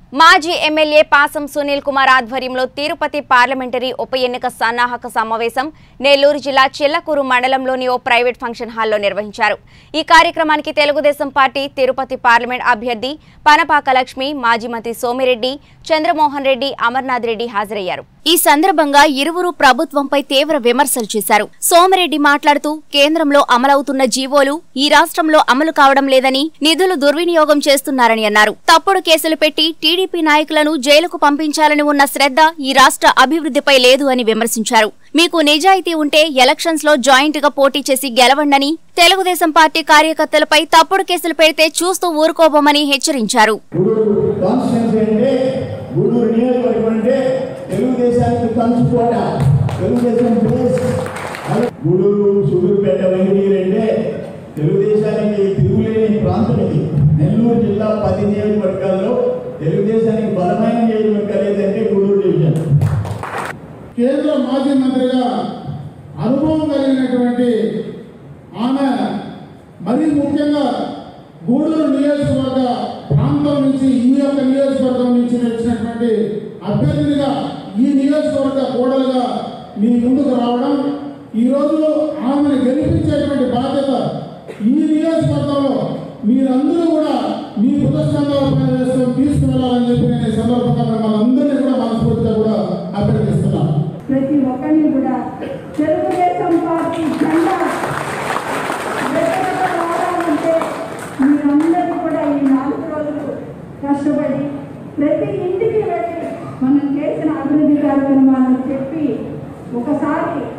మాజీ ఎమ్మెల్యే పాసం సునీల్ కుమార్ ఆధ్వర్యంలో తిరుపతి పార్లమెంటరీ ఉప ఎన్నిక సన్నాహక సమావేశం నెల్లూరు జిల్లా చిల్లకూరు మండలంలోని ఓ ప్రైవేట్ ఫంక్షన్ హాల్లో నిర్వహించారు ఈ కార్యక్రమానికి తెలుగుదేశం పార్టీ తిరుపతి పార్లమెంట్ అభ్యర్థి పనపాక లక్ష్మి మాజీ మంత్రి సోమిరెడ్డి చంద్రమోహన్ రెడ్డి అమర్నాథ్ రెడ్డి హాజరయ్యారు ఈ సందర్భంగా ఇరువురు ప్రభుత్వంపై తీవ్ర విమర్శలు చేశారు సోమిరెడ్డి మాట్లాడుతూ కేంద్రంలో అమలవుతున్న జీవోలు ఈ రాష్ట్రంలో అమలు కావడం లేదని నిధులు దుర్వినియోగం చేస్తున్నారని అన్నారు తప్పుడు కేసులు పెట్టి టీడీపీ నాయకులను జైలుకు పంపించాలని ఉన్న శ్రద్ధ ఈ రాష్ట్ర అభివృద్ధిపై లేదు అని విమర్శించారు మీకు నిజాయితీ ఉంటే ఎలక్షన్స్ లో జాయింట్ గా పోటీ చేసి గెలవండని తెలుగుదేశం పార్టీ కార్యకర్తలపై తప్పుడు కేసులు పెడితే చూస్తూ ఊరుకోబోమని హెచ్చరించారు గూడూరు కాన్స్టిట్యున్సీ అంటే గూడూరు నియోజకవర్గం అంటే తెలుగుదేశానికి కంచుకోట తెలుగుదేశం ప్లేస్ అలా గూడూరు సుదూరుపేట వెంకటగిరి అంటే తెలుగుదేశానికి తిరుగులేని ప్రాంతం ఇది నెల్లూరు జిల్లా పది నియోజకవర్గాల్లో తెలుగుదేశానికి బలమైన నియోజకవర్గాలు ఏదంటే గూడూరు డివిజన్ కేంద్ర మాజీ మంత్రిగా అనుభవం కలిగినటువంటి ఆమె మరీ ముఖ్యంగా గూడూరు నియోజకవర్గ ప్రాంతం నుంచి ఈ యొక్క నియోజకవర్గం నుంచి వచ్చినటువంటి అభ్యర్థినిగా ఈ నియోజకవర్గ కోడలుగా మీ ముందుకు రావడం ఈరోజు ఆమెను గెలిపించేటువంటి బాధ్యత ఈ నియోజకవర్గంలో మీరందరూ కూడా మీ పురస్కారాలు పనిచేసుకొని తీసుకువెళ్ళాలని చెప్పి నేను ఈ సందర్భంగా మిమ్మల్ని అందరినీ కూడా మనస్ఫూర్తిగా కూడా అభ్యర్థిస్తున్నాను ప్రతి ఒక్కరిని కూడా తెలుగుదేశం పార్టీ జెండా రెపరెపలాడాలంటే మీరందరూ కూడా ఈ నాలుగు రోజులు కష్టపడి ప్రతి ఇంటికి వెళ్ళి మనం చేసిన అభివృద్ధి కార్యక్రమాలను చెప్పి ఒకసారి